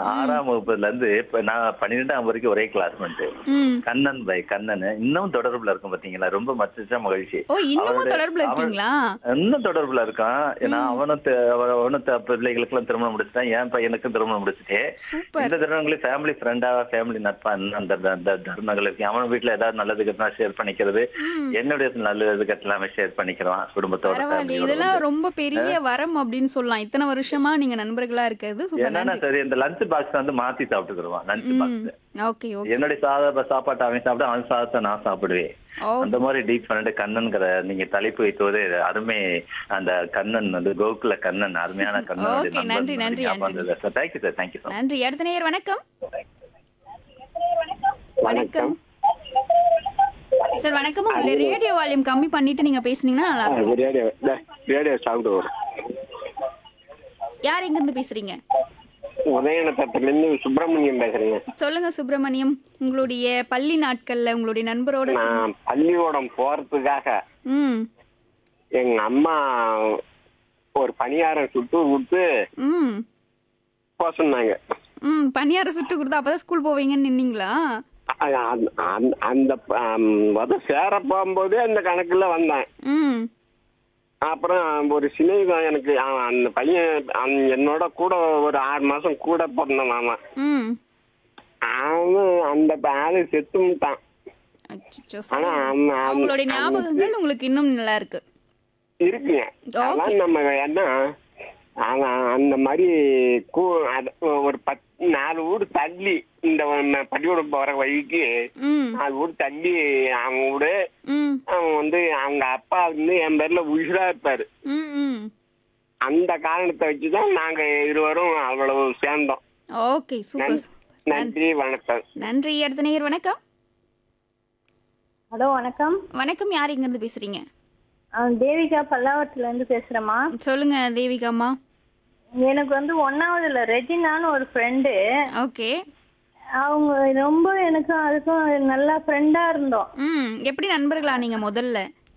ஆறாம் வகுப்புல இருந்து இப்ப நான் பன்னிரெண்டாம் வரைக்கும் ஒரே கிளாஸ்மேட் ம் கண்ணன் பை கண்ணன் இன்னும் தொடர்புல இருக்கும் பாத்தீங்களா ரொம்ப மச்ச மகிழ்ச்சி ஓ இன்னமும் அவனோட- தொடர்புல அவன்- இருக்கீங்களா இன்னும் தொடர்புல இருக்கான் ஏன்னா அவனும் த- அவ- அவனும் த- பிள்ளைகளுக்கு எல்லாம் திருமணம் முடிச்சுட்டான் என் பையனுக்கும் திருமணம் முடிச்சுட்டேன் சூப்பர் இந்த தருணங்களே ஃபேமிலி ஃப்ரெண்டா ஃபேமிலி நட்பா இன்னும் அந்த அந்த- அந்த தருணங்கள் இருக்கு அவன் வீட்டுல ஏதாவது நல்லது கட்டினா ஷேர் பண்ணிக்கிறது ம் என்னுடைய நல்லது கட்டலாமே ஷேர் பண்ணிக்கிறான் குடும்பத்தோட பரவாயில்ல ஃபேமிலியோட இதெல்லாம் வந்து. ரொம்ப பெரிய வரம் அப்படின்னு சொல்லலாம் இத்தனை வருஷமா நீங்க நண்பர்களா இருக்கிறது சூப்பர் என்னன்னா சரி இந்த லஞ்ச் பாக்ஸ் வந்து மாத்தி சாப்பிட்டுக்கிடுவான் லஞ்ச் பாக்ஸ் ஓகே ஓகே என்னுடைய சாத சாப்பாட்டை அவன் சாப்பிட அவன் சாதத்தை நான் சாப்பிடுவேன் அந்த மாதிரி டீப் பண்ணிட்டு கண்ணன்கிற நீங்க தலைப்பு வைத்தது அருமை அந்த கண்ணன் வந்து கோகுல கண்ணன் அருமையான கண்ணன் Okay, நன்றி, நன்றி, நன்றி. Sir thank you sir thank you sir நன்றி அடுத்த நேயர் வணக்கம் வணக்கம் சார் வணக்கம் உங்களுடைய ரேடியோ வால்யூம் கம்மி பண்ணிட்டு நீங்க பேசுனீங்கன்னா நல்லா இருக்கும் ரேடியோ ரேடியோ சவுண்ட் வரும் யார் எங்க இருந்து பேசுறீங்க உதயநத்தத்துலேருந்து சுப்பிரமணியம் பேசுறேங்க சொல்லுங்க சுப்பிரமணியம் உங்களுடைய பள்ளி நாட்கள்ல உங்களுடைய நண்பரோட சேர்ந்து- நான் பள்ளிக்கூடம் போறதுக்காக ம் எங்க அம்மா ஒரு பணியாரம் சுட்டு கொடுத்து ம் போக சொன்னாங்க ம் பணியார சுட்டு கொடுத்தா அப்பதான் ஸ்கூல் போவீங்கன்னு நின்னீங்களா அ- அந்த- அந்த- அந்த ஆம், முத சேர போகும்போதே அந்த கணக்குல வந்தேன் ம் அப்புறம் ஒரு சிநேகிதம் எனக்கு அவன் அந்த பையன் அவன் என்னோட கூட ஒரு ஆறு மாசம் கூட பிறந்தான் அவன் ம் அவன் அந்த ஆளு செத்துட்டான் அச்சச்சோ, ஆனா சரி. அவன் அவன் அவங்களுடைய ஞாபகங்கள் உங்களுக்கு இன்னும் நல்லா இருக்கு இருக்குங்க Okay. அதான் நம்ம என்ன அவன் அந்த மாதிரி கூ அது ஒரு பத் நாலு ஊர் தள்ளி இந்த ஒண்ணு பள்ளிக்கூடம் போற வழிக்கு ம் நாலு ஊர் தள்ளி அவன் வீடு ம் அவன் வந்து அவங்க அப்பா வந்து என் பேர்ல உயிரா இருப்பாரு ம் ம் அந்த காரணத்தை வச்சுதான் நாங்க இருவரும் அவ்வளவு சேர்ந்தோம் ஓகே சூப்பர் நன்- நன்றி வணக்கம் நன்றி அடுத்த நேயர் வணக்கம் ஹலோ வணக்கம் வணக்கம் யார் எங்க இருந்து பேசுறீங்க ஆ, தேவிகா பல்லாவரத்துல இருந்து பேசுறேம்மா சொல்லுங்க தேவிகாமா எனக்கு வந்து ஒன்னாவதுல ரெஜினான்னு ஒரு ஃப்ரெண்டு ஓகே அவங்க ரொம்ப எனக்கும் அதுக்கும் நல்லா ஃப்ரெண்டா இருந்தோம் ம் எப்படி நண்பர்களா நீங்க முதல்ல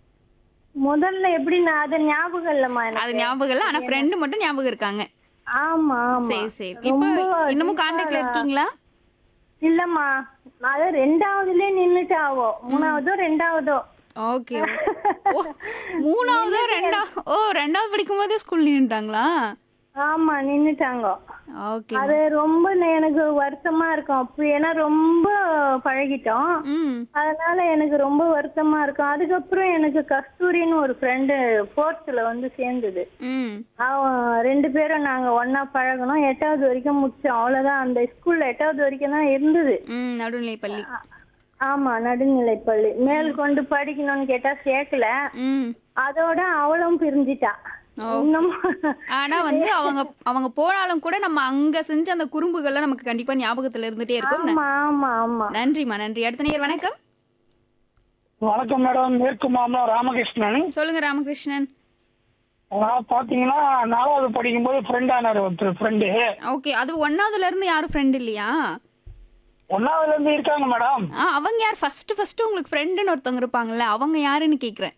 முதல்ல எப்படி நான் அது ஞாபகம் இல்லம்மா அது எனக்கு ஞாபகம் இல்ல ஆனா ஃப்ரெண்டு மட்டும் ஞாபகம் இருக்காங்க ஆமா ஆமா சரி சரி இப்போ ரொம்ப இன்னமும் கான்டாக்ட்ல இருக்கீங்களா இல்லம்மா அது ரெண்டாவதுலயே நின்னுட்டு ஆவோ மூணாவதோ ரெண்டாவதோ ஓகே ஓ மூணாவதோ ரெண்டா ஓ ரெண்டாவது படிக்கும் போதே ஸ்கூல் நின்னுட்டாங்களா ஆமா நின்னுட்டாங்க ஓகே அது ரொம்ப நே- எனக்கு வருத்தமா இருக்கும் அப்ப ஏன்னா ரொம்ப பழகிட்டோம் ம் அதனால எனக்கு ரொம்ப வருத்தமா இருக்கும் அதுக்கப்புறம் எனக்கு கஸ்தூரின்னு ஒரு ஃப்ரெண்டு ஃபோர்த்தில் வந்து சேர்ந்தது ம் அவன் ரெண்டு பேரும் நாங்க ஒண்ணா பழகணும் எட்டாவது வரைக்கும் முடிச்சோம் அவ்வளவுதான் அந்த ஸ்கூல்ல எட்டாவது வரைக்கும் தான் இருந்தது ம் நடுநிலை பள்ளி ஆமா நடுநிலைப்பள்ளி மேல் கொண்டு படிக்கணும்னு கேட்டா சேர்க்கல ம் அதோட அவளும் பிரிஞ்சிட்டா இன்னும் ஆனா வந்து அவங்க அவங்க போனாலும் கூட நம்ம அங்க செஞ்ச அந்த குறும்புகள்லாம் நமக்கு கண்டிப்பா ஞாபகத்துல இருந்துட்டே இருக்கும் ஆமா ஆமா ஆமா நன்றிம்மா நன்றி அடுத்த நேயர் வணக்கம் வணக்கம் மேடம் மேற்கு மாமலம் ராமகிருஷ்ணன் சொல்லுங்க ராமகிருஷ்ணன் நான் பாத்தீங்கன்னா நாலாவது படிக்கும்போது ஃப்ரெண்ட் ஆனார் ஒருத்தர் ஃப்ரெண்டு ஓகே அது ஒன்னாவதுல இருந்து யாரும் ஃப்ரெண்ட் இல்லையா ஒன்னாவதுல இருந்து இருக்காங்க மேடம் ஆ அவங்க யார் ஃபர்ஸ்ட் ஃபர்ஸ்ட் உங்களுக்கு ஃப்ரெண்டுன்னு ஒருத்தவங்க இருப்பாங்கல்ல அவங்க யாருன்னு கேக்குறேன்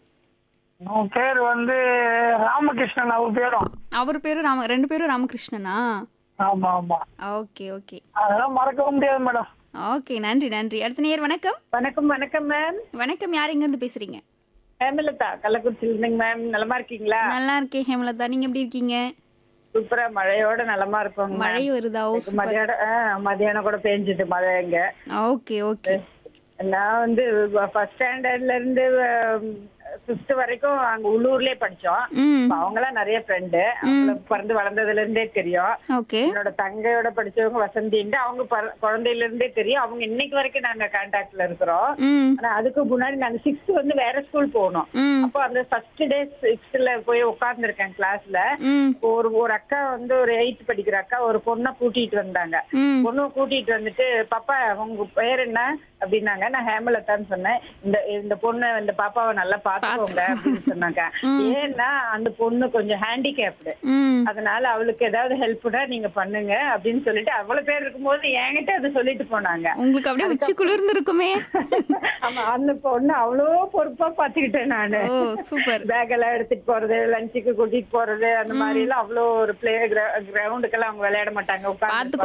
அவன் பேர் வந்து ராமகிருஷ்ணன் அவர் பேரும் அவர் பேரு ராம ரெண்டு பேரும் ராமகிருஷ்ணனா ஆமா ஆமா ஓகே ஓகே அதெல்லாம் மறக்கவும் முடியாது மேடம் ஓகே நன்றி நன்றி அடுத்த நேயர் வணக்கம் வணக்கம் வணக்கம் மேம் வணக்கம் யார் எங்க இருந்து பேசுறீங்க ஹேமலதா கள்ளக்குறிச்சியில் இருந்துங்க மேம் நலமா இருக்கீங்களா நல்லா இருக்கேன் ஹேமலதா நீங்க எப்படி இருக்கீங்க சூப்பரா மழையோட நலமா இருக்கோங்க மழை வருதா ஓ மேம் மதியானம் ஆ, மதியானம் கூட பெஞ்சுது மழை இங்க ஓகே ஓகே நான் வந்து ஃபர்ஸ்ட் ஸ்டாண்டர்ட்ல இருந்து ஃபிஃப்த் வரைக்கும் அங்க உள்ளூர்லயே படிச்சோம் ம் அப்ப அவங்கெல்லாம் நிறைய ஃப்ரெண்டு அவங்களுக்கு பிறந்து வளர்ந்ததுல இருந்தே தெரியும் ஓகே என்னோட தங்கையோட படிச்சவங்க வசந்தின்ட்டு அவங்க பிற- குழந்தையில இருந்தே தெரியும் அவங்க இன்னைக்கு வரைக்கும் நாங்க கான்டாக்ட்ல இருக்கிறோம் ம் ஆனா அதுக்கு முன்னாடி நாங்க சிக்ஸ்த் வந்து வேற ஸ்கூல் போனோம் ம் அப்போ அந்த ஃபர்ஸ்ட் டே சிக்ஸ்த்ல போய் உட்கார்ந்துருக்கேன் கிளாஸ்ல ம் ஒரு ஒரு அக்கா வந்து ஒரு எயித் படிக்கிற அக்கா ஒரு பொண்ணை கூட்டிட்டு வந்தாங்க ம் பொண்ணு கூட்டிட்டு வந்துட்டு பாப்பா உங்க பேர் என்ன அப்படின்னாங்க நான் ஹேமலதான்னு சொன்னேன் இந்த இந்த பொண்ணு இந்த பாப்பாவை நல்லா பாத்துக்கோங்க அப்படின்னு சொன்னாங்க ஏன்னா அந்த பொண்ணு கொஞ்சம் ஹேண்டிகேப்டு ம் அதனால அவளுக்கு ஏதாவது ஹெல்ப்னா நீங்க பண்ணுங்க அப்படின்னு சொல்லிட்டு அவ்வளவு பேர் இருக்கும்போது என்கிட்ட அதை சொல்லிட்டு போனாங்க உங்களுக்கு அப்படியே உச்சி குளிர்ந்து இருக்குமே ஆமா அந்த பொண்ணு அவ்வளோ பொறுப்பா பாத்துக்கிட்டேன் நானு ஓ சூப்பர் பேக் எல்லாம் எடுத்துட்டு போறது லஞ்சுக்கு கூட்டிட்டு போறது அந்த மாதிரி எல்லாம் அவ்வளோ ஒரு பிளே கிரவுண்டுக்கெல்லாம் அவங்க விளையாட மாட்டாங்க உட்கார்ந்து பாத்துக்கோ